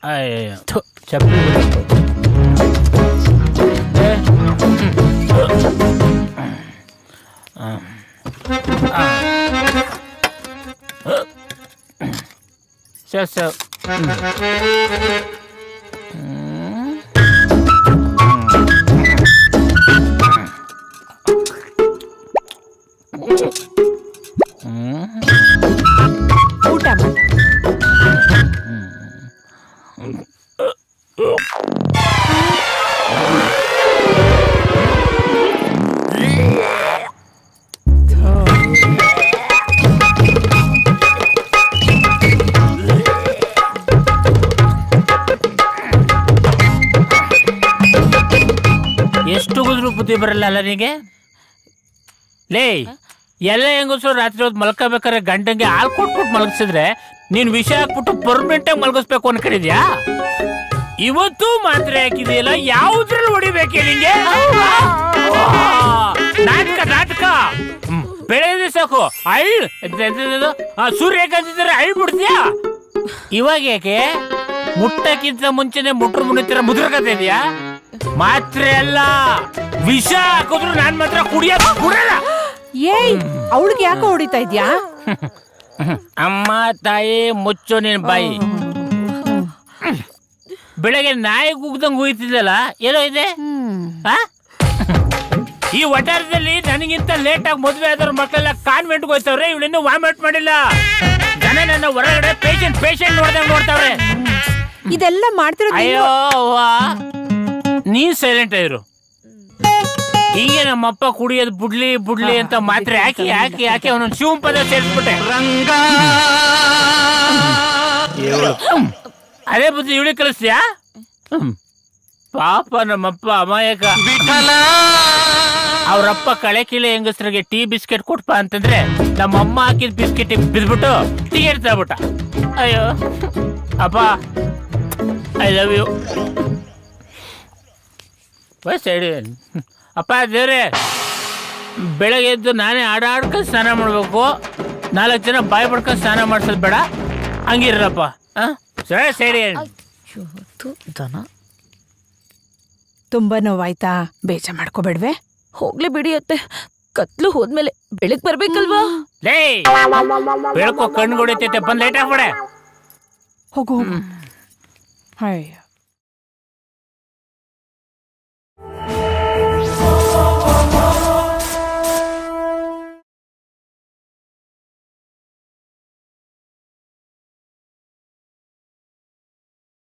ಅಯ್ಯಯ್ಯೋ ಥು, ಚಪ್ಪಲಿ ಬಿಡ್ತು. ಏ, ಹ್ಮ್. ಆ. ಸರ್ ಸರ್ ಊಟ ಮಾಡು ಎಷ್ಟು ಗುದ್ರು ಬುದ್ಧಿ ಬರಲ್ಲ ಅಲ್ಲ ನಿನಗೆ ಲೇ ಎಲ್ಲ ಹೆಂಗಸರು ರಾತ್ರಿ ಹೊತ್ತು ಮಲ್ಕೋಬೇಕಾದ್ರೆ ಗಂಡಂಗೆ ಹಾಲು ಕೊಟ್ಬಿಟ್ಟು ಮಲಗಿಸಿದ್ರೆ ನೀನ್ ವಿಷ ಹಾಕ್ಬಿಟ್ಟು ಪರ್ಮನೆಂಟ್ ಆಗಿ ಮಲಗಿಸ್ಬೇಕು ಅನ್ಕೊಂಡಿದ್ಯಾ ಇವತ್ತು ಮಾತ್ರೆ ಹಾಕಿದೆಯಲ್ಲ ಯಾವ್ದ್ರಲ್ಲಿ ಹೊಡಿಬೇಕೆ ನಿಂಗೆ ಆ, ನಾಟಕ ನಾಟಕ ಹ್ಮ್, ಬೆಳೆದ್ರೆ ಸಾಕು ಅಳ್ ಎಂತೆಂಥದ್ದು? ಆ, ಸೂರ್ಯಕಾಂತಿದ್ರೆ ಅಳ್ ಬಿಡ್ತೀಯಾ ಇವಾಗ ಯಾಕೆ ಮುಟ್ಟಕ್ಕಿಂತ ಮುಂಚೆನೆ ಮುಟ್ರು ಮುನಿತರ ಮುದ್ರಕತೆ ಇದೆಯಾ ಮಾತ್ರೆ ಅಲ್ಲ ವಿಷ ಹಾಕಿದ್ರು ನಾನ್ ಮಾತ್ರ ಕುಡಿಯೋದು ಕುಡಲ್ಲ ಏಯ್ ಅವಳಿಗೆ ಯಾಕೋ ಹೊಡಿತಾ ಇದ್ಯಾ ಅಮ್ಮ ತಾಯಿ ಮುಚ್ಚು ನಿನ್ ಬಾಯಿ ಬೆಳಗ್ಗೆ ನಾಯಿ ಕೂಗ್ದಂಗ್ ಹೋಯ್ತಿದ್ದಲ್ಲ ಏನೋ ಇದೆ ಆ? ಈ ವಟಾರದಲ್ಲಿ ನನಗಿಂತ ಲೇಟ್ ಆಗಿ ಮದುವೆ ಆದವ್ರ ಮಕ್ಕಳೆಲ್ಲ ಕಾನ್ವೆಂಟ್ಗೆ ಹೋಯ್ತವ್ರೆ ಇವಳಿನ್ನೂ ವಾಮಿಟ್ ಮಾಡಿಲ್ಲ ಜನ ನನ್ನ ಹೊರಗಡೆ ಪೇಷಂಟ್ ಪೇಷಂಟ್ ನೋಡ್ದಂಗ್ ನೋಡ್ತಾವ್ರೆ ಇದೆಲ್ಲ ಮಾಡ್ತಿರೋದು ಅಯ್ಯೋ ಅವ್ವ ನೀ ಸೈಲೆಂಟ್ ಇರು ಹೀಗೆ ನಮ್ಮಪ್ಪ ಕುಡಿಯೋದು ಬುಡ್ಲಿ ಬುಡ್ಲಿ ಅಂತ ಮಾತ್ರೆ ಹಾಕಿ ಹಾಕಿ ಹಾಕಿ ಅವನೊಂದು ಶಿವಂ ಪದ ಸೇರಿಸ್ಬಿಟ್ಟೆ ಇವ್ಳು. ಹ್ಮ್. ಅದೇ ಬುದ್ಧಿ ಇವಳಿ ಕಲಿಸ್ತೀಯಾ ಹ್ಮ್. ಪಾಪ ನಮ್ಮಪ್ಪ ಅಮಾಯಕ ಅವ್ರಪ್ಪ ಕಳೆ ಕಿಳೆ ಹೆಂಗಸ್ರಿಗೆ ಟೀ ಬಿಸ್ಕೆಟ್ ಕೊಟ್ಪ ಅಂತಂದ್ರೆ ನಮ್ಮಮ್ಮ ಹಾಕಿದ ಬಿಸ್ಕೆಟ್ ಬಿದ್ಬಿಟ್ಟು ಟಿಕೆಟ್ ತಗ್ಬಿಟ್ಟ ಅಯ್ಯೋ ಅಪ್ಪ ಐ ಲವ್ ಯು ಸೈಡಿ ಅಪ್ಪ ದೇವ್ರೆ ಬೆಳಗ್ಗೆ ಎದ್ದು ನಾನೇ ಆಡಾಡ್ಕೊಂಡು ಸ್ನಾನ ಮಾಡಬೇಕು ನಾಲ್ಕು ಜನ ಬಾಯಿ ಪಡ್ಕೊಂಡು ಸ್ನಾನ ಮಾಡ್ಸೋದು ಬೇಡ ಹಂಗಿರಪ್ಪ ಹಾಂ ಸರಿ ಸೈಡಿ ದನ ತುಂಬಾ ನೋವಾಯ್ತಾ ಬೇಜ ಮಾಡ್ಕೋಬೇಡ್ವೆ ಹೋಗ್ಲಿ ಬಿಡಿ ಅತ್ತೆ ಕತ್ಲು ಹೋದ್ಮೇಲೆ ಬೆಳಗ್ ಬರ್ಬೇಕಲ್ವಾ ಲೇ ಬೆಳಕು ಕಣ್ಣು ಹೊಡಿತೈತೆ ಬಂದು ಲೈಟ್ ಹಾಕ್ಬಿಡೆ ಹೋಗು ಹೋಗು ಅಯ್ಯೋ